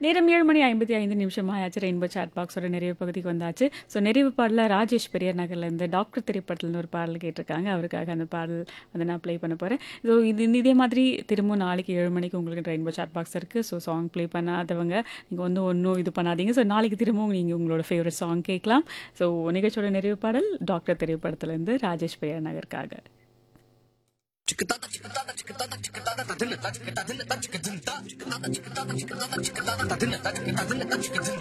நேரம் ஏழு மணி ஐம்பத்தி ஐந்து நிமிஷம் ஆயாச்சு ரெயின்போ சாட் பாக்ஸோட நிறைவு பகுதிக்கு வந்தாச்சு ஸோ நிறைவு பாடல ராஜேஷ் பெரியார் நகர்லேருந்து டாக்டர் திரைப்படத்துலேருந்து ஒரு பாடல் கேட்டிருக்காங்க அவருக்காக அந்த பாடல் வந்து நான் ப்ளே பண்ண போகிறேன் ஸோ இது இதே மாதிரி திரும்பவும் நாளைக்கு ஏழு மணிக்கு உங்களுக்கு ரெயின்போ சாட் பாக்ஸ் இருக்குது ஸோ சாங் ப்ளே பண்ணாதவங்க நீங்கள் வந்து ஒன்றும் இது பண்ணாதீங்க ஸோ நாளைக்கு திரும்பவும் நீங்கள் உங்களோட ஃபேவரட் சாங் கேட்கலாம் ஸோ நிகழ்ச்சியோட நிறைவு பாடல் டாக்டர் திரைப்படத்துலேருந்து Rajesh Periyar நகருக்காக chiquitata chiquitata chiquitata chiquitata chiquitata chiquitata chiquitata chiquitata chiquitata chiquitata chiquitata chiquitata chiquitata chiquitata chiquitata chiquitata